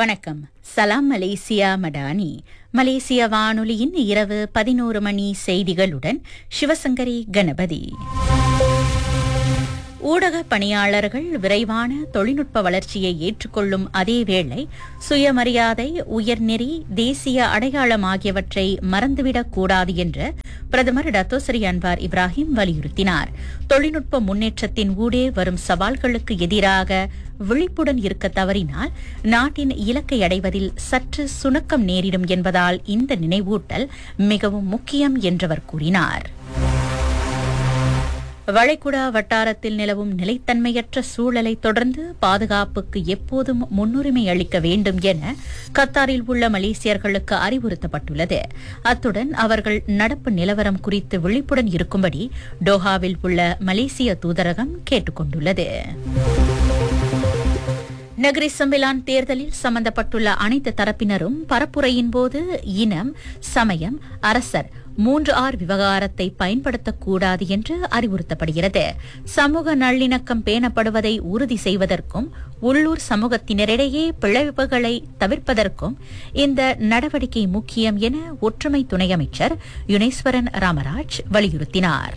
வணக்கம் சலாம் மலேசியா மடானி மலேசிய வானொலியின் இரவு பதினோரு மணி செய்திகளுடன் சிவசங்கரி கணபதி ஊடக பணியாளர்கள் விரைவான தொழில்நுட்ப வளர்ச்சியை ஏற்றுக்கொள்ளும் அதேவேளை சுயமரியாதை உயர்நெறி தேசிய அடையாளம் ஆகியவற்றை மறந்துவிடக் கூடாது என்று பிரதமர் டத்தோசரி அன்வார் இப்ராஹிம் வலியுறுத்தினார் தொழில்நுட்ப முன்னேற்றத்தின் ஊடே வரும் சவால்களுக்கு எதிராக விழிப்புடன் இருக்க தவறினால் நாட்டின் இலக்கை அடைவதில் சற்று சுணக்கம் நேரிடும் என்பதால் இந்த நினைவூட்டல் மிகவும் முக்கியம் என்றவர் கூறினார் வளைகுடா வட்டாரத்தில் நிலவும் நிலைத்தன்மையற்ற சூழலை தொடர்ந்து பாதுகாப்புக்கு எப்போதும் முன்னுரிமை அளிக்க வேண்டும் என கத்தாரில் உள்ள மலேசியர்களுக்கு அறிவுறுத்தப்பட்டுள்ளது அத்துடன் அவர்கள் நடப்பு நிலவரம் குறித்து விழிப்புடன் இருக்கும்படி டோஹாவில் உள்ள மலேசிய தூதரகம் கேட்டுக் கொண்டுள்ளது நகரி சம்பிலான் தேர்தலில் சம்பந்தப்பட்டுள்ள அனைத்து தரப்பினரும் பரப்புரையின் போது இனம் சமயம் அரசர் மூன்று ஆர் விவகாரத்தை பயன்படுத்தக்கூடாது என்று அறிவுறுத்தப்படுகிறது சமூக நல்லிணக்கம் பேணப்படுவதை உறுதி செய்வதற்கும் உள்ளூர் சமூகத்தினரிடையே பிளவுகளை தவிர்ப்பதற்கும் இந்த நடவடிக்கை முக்கியம் என ஒற்றுமை துணை அமைச்சர் யுனேஸ்வரன் ராமராஜ் வலியுறுத்தினார்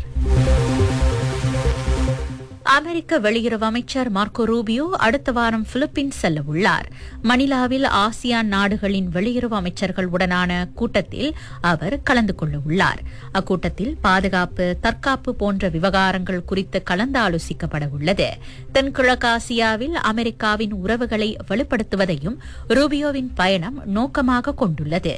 அமெரிக்க வெளியுறவு அமைச்சர் மார்க்கோ ரூபியோ அடுத்த வாரம் பிலிப்பீன்ஸ் செல்ல உள்ளார் மணிலாவில் ஆசியான் நாடுகளின் வெளியுறவு அமைச்சர்கள் உடனான கூட்டத்தில் அவர் கலந்து கொள்ள உள்ளார் அக்கூட்டத்தில் பாதுகாப்பு தற்காப்பு போன்ற விவகாரங்கள் குறித்து கலந்து ஆலோசிக்கப்பட உள்ளது தென்கிழக்காசியாவில் அமெரிக்காவின் உறவுகளை வலுப்படுத்துவதையும் ரூபியோவின் பயணம் நோக்கமாக கொண்டுள்ளது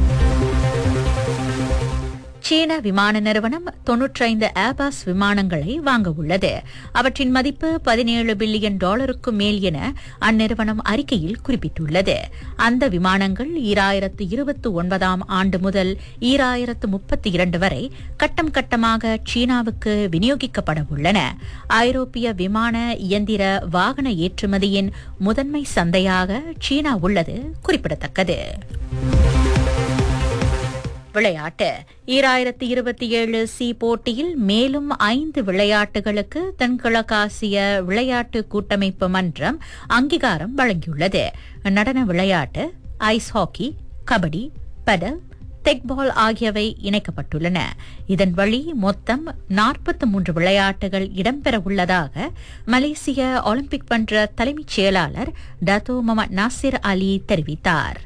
சீன விமான நிறுவனம் தொன்னூற்றைந்து ஏபாஸ் விமானங்களை வாங்க உள்ளது அவற்றின் மதிப்பு பதினேழு பில்லியன் டாலருக்கு மேல் என அந்நிறுவனம் அறிக்கையில் குறிப்பிட்டுள்ளது அந்த விமானங்கள் ஈராயிரத்து இருபத்தி ஒன்பதாம் ஆண்டு முதல் ஈராயிரத்து முப்பத்தி இரண்டு வரை கட்டம் கட்டமாக சீனாவுக்கு விநியோகிக்கப்பட உள்ளன ஐரோப்பிய விமான இயந்திர வாகன ஏற்றுமதியின் முதன்மை சந்தையாக சீனா உள்ளது குறிப்பிடத்தக்கது விளையாட்டு ஈராயிரத்தி இருபத்தி ஏழு சி போட்டியில் மேலும் ஐந்து விளையாட்டுகளுக்கு தென்கிழக்காசிய விளையாட்டு கூட்டமைப்பு மன்றம் அங்கீகாரம் வழங்கியுள்ளது நடன விளையாட்டு ice hockey kabaddi padel teqball ஆகியவை இணைக்கப்பட்டுள்ளன இதன் வழி மொத்தம் நாற்பத்தி மூன்று விளையாட்டுகள் இடம்பெற உள்ளதாக மலேசிய ஒலிம்பிக் மன்ற தலைமைச் செயலாளர் டத்தோ மொமட் நாசிர் அலி தெரிவித்தார்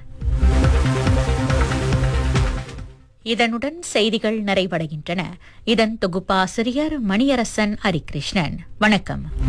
இதனுடன் செய்திகள் நிறைவடைகின்றன இதன் தொகுப்பாசிரியர் மணியரசன் ஹரிகிருஷ்ணன் வணக்கம்